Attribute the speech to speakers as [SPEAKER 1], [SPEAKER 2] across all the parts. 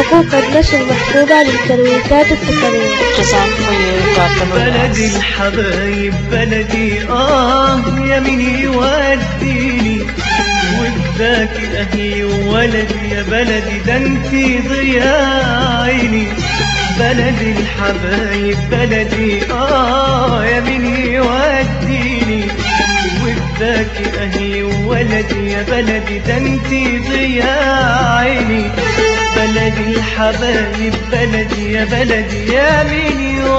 [SPEAKER 1] حقوق النشر محسوبة للترويجات السفرية
[SPEAKER 2] بلدي
[SPEAKER 3] kazanforyou.mx
[SPEAKER 2] الحبايب بلدي آه يا مين يوديني وفداكي أهلي وولدي يا بلدي ده انتي ضياء عيني بلدي الحبايب بلدي آه يا مين يوديني وفداكي أهلي وولدي يا بلدي ده انتي ضياء عيني بلدي الحبايب بلدي يا بلدي يا مين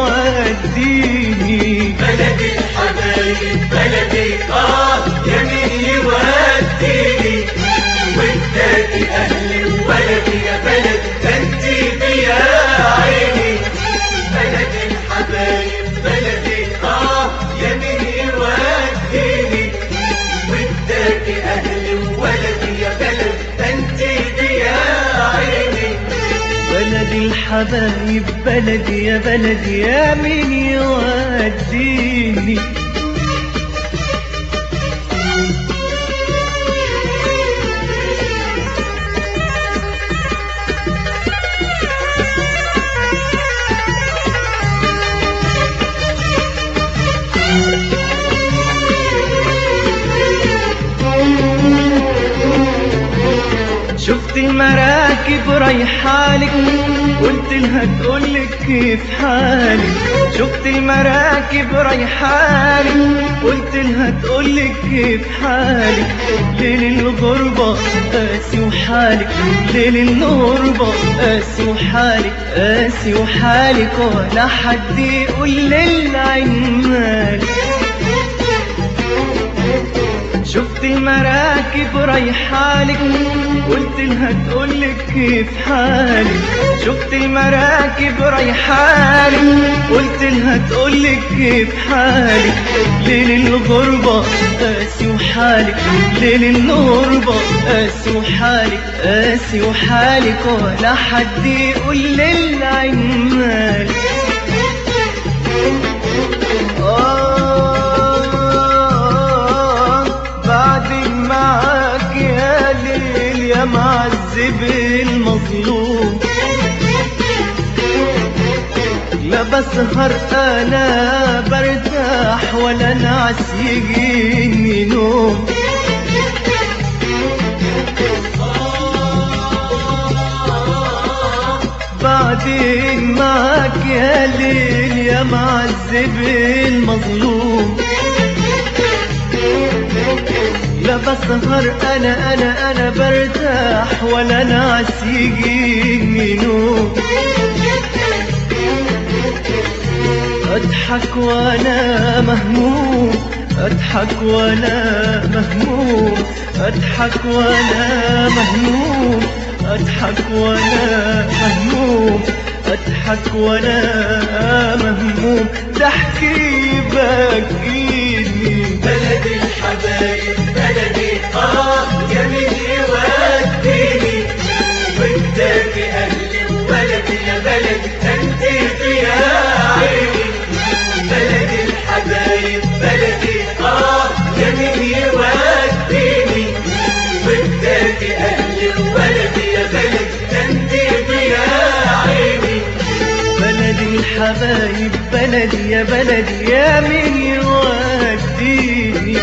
[SPEAKER 2] يوديني
[SPEAKER 4] بلدي الحبايب بلدي اه يا مين يوديني وانتاكي اهلي وولدي يا بلدي ده انتي بيا عيني بلدي الحبايب بلدي اه يا مين يوديني وانتاكي اهلي وولدي يا بلدي ده انتي بيا عيني
[SPEAKER 2] بلدي الحبايب بلدي يا بلدي يا مين يوديني شفت المراكب رايحالك قلت لها تقولك كيف حالك شفت المراكب رايحالك قلت لها تقولك كيف حالك ليل الغربة قاسي وحالك ليل الغربة قاسي وحالك قاسي وحالك ولا حد يقول للعين مالك شفت المراكب رايحالك قلت لها تقولك كيف حالك شفت المراكب رايحالك قلت لها تقولك كيف حالك ليل الغربة قاسي وحالك ليل الغربة قاسي وحالك قاسي وحالك ولا حد يقول للعين مالك آه بعدك معاك يا ليل يا معذب المظلوم لا بسهر انا برتاح ولا نعس يجيني نوم بعدين معاك يا ليل يا معذب المظلوم لا بسهر انا انا انا برتاح ولا نعس يجيني نوم اضحك وانا مهموم اضحك وانا مهموم اضحك وانا مهموم اضحك وانا مهموم اضحك وانا مهموم ضحكي بكيني
[SPEAKER 4] بلدي الحبايب بلدي اه يا مين يوديني وانتاكي اهلي وولدي يا بلدي انتي فيا عيني بلدي الحبايب بلدي اه يا مين يوديني وانتاكي اهلي وولدي يا بلدي انتي فيا عيني
[SPEAKER 2] بلدي الحبايب بلدي يا بلدي يا مين يوديني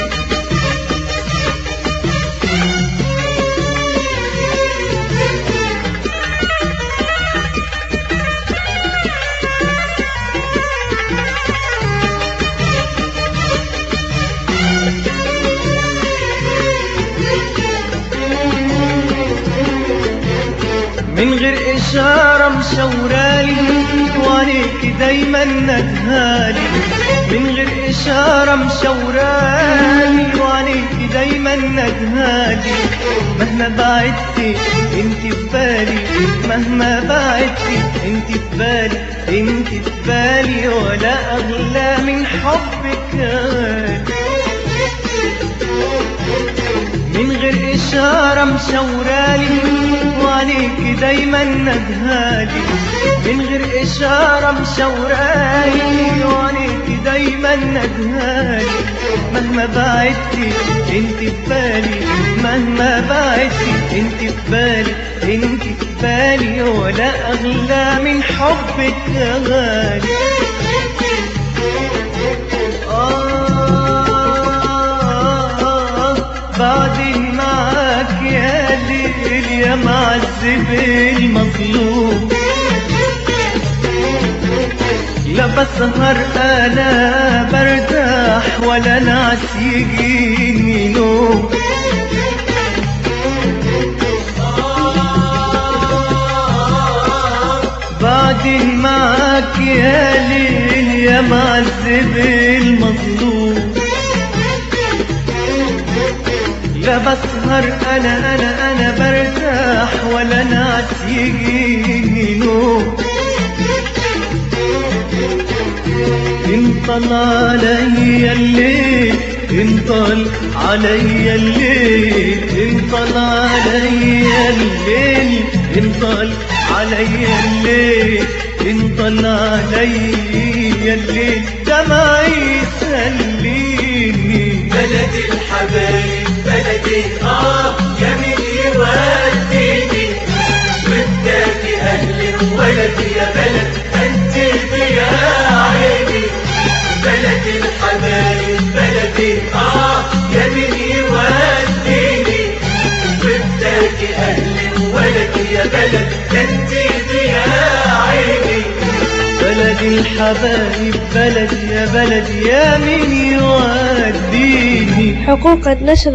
[SPEAKER 2] من غير إشارة مشورالي وعليك دايما ندهالي من غير إشارة مشورالي وعليك دايما ندهالي مهما بعدتي انت في بالي مهما بعدتي انت في بالي انت في بالي ولا أغلى من حبك غالي من غير إشارة مشورالي وعليك دايما ندهالي من غير إشارة مشورالي وعليك دايما ندهالي مهما بعدتي انت في بالي مهما بعدتي انت في بالي انت في بالي ولا أغلى من حبك يا غالي آه بعدين معاك يا ليل يا معذب المظلوم لا بسهر انا برتاح ولا نعس يجيني نوم بعدين معاك يا ليل يا معذب المظلوم لا بسهر انا انا انا برتاح ولا نعس يجيني نوم انطل علي الليل انطل علي الليل انطل علي الليل انطل علي الليل انطل علي الليل دمعي يسليني
[SPEAKER 4] بلدي الحبايب بلدي اه جميل يوديني وداكي اهلي وولدي يا بلد انت يا عيني بلدي الحبايب بلدي اه جميل يوديني وداكي اهلي وولدي يا بلد انت يا عيني
[SPEAKER 2] بلدي الحبايب بلدي يا بلدي يا مين يوديني
[SPEAKER 1] حقوق النشر